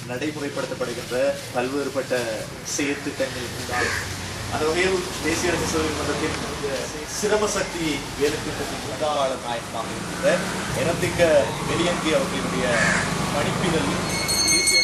நடைமுறைப்படுத்தப்படுகின்ற பல்வேறுபட்ட செயற்திட்டங்கள் இருந்தாலும் அந்த வகையில் தேசிய இளைஞர் சேவை மன்றத்தின் இந்த சிரம சக்தி வேலைத்திட்டத்தின் உதாரண நாயகமாக இருக்கின்ற எனத்திக்க வெளியங்கி அவர்களுடைய பணிப்பிதழ் தேசிய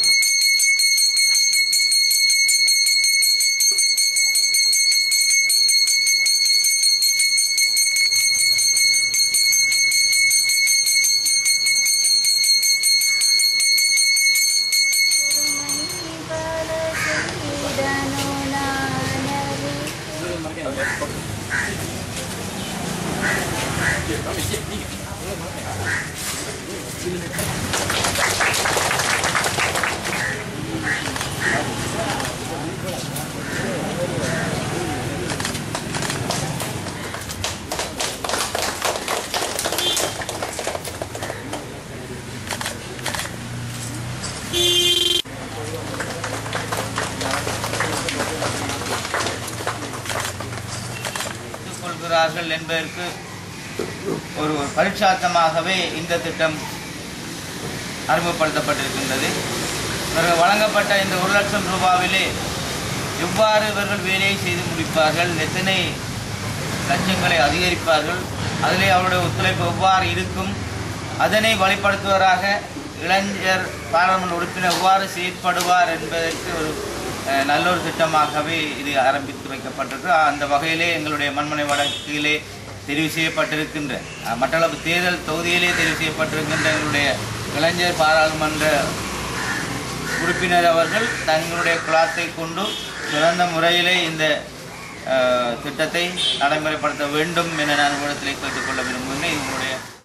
கொள்கிறார்கள் என்பதற்கு ஒரு பரீட்சார்த்தமாகவே இந்த திட்டம் அறிமுகப்படுத்தப்பட்டிருக்கின்றது இவர்கள் வழங்கப்பட்ட இந்த ஒரு லட்சம் ரூபாவிலே எவ்வாறு இவர்கள் வேலையை செய்து முடிப்பார்கள் எத்தனை லட்சங்களை அதிகரிப்பார்கள் அதிலே அவருடைய ஒத்துழைப்பு எவ்வாறு இருக்கும் அதனை வழிப்படுத்துவதாக இளைஞர் பாராளுமன்ற உறுப்பினர் எவ்வாறு செயற்படுவார் என்பதற்கு ஒரு அஹ், நல்ல ஒரு திட்டமாகவே இது ஆரம்பித்து வைக்கப்பட்டிருக்கு அந்த வகையிலே எங்களுடைய மண்மனை வழக்கிலே தெரிவு செய்யப்பட்டிருக்கின்ற அஹ், மட்டக்களப்பு தேர்தல் தொகுதியிலே தெரிவு செய்யப்பட்டிருக்கின்ற எங்களுடைய இளைஞர் பாராளுமன்ற உறுப்பினர் அவர்கள் தங்களுடைய குலாத்தை கொண்டு சிறந்த முறையிலே இந்த அஹ், திட்டத்தை நடைமுறைப்படுத்த வேண்டும் என நான் உங்களிடத்திலே கேட்டுக்கொள்ள விரும்புகிறேன் உங்களுடைய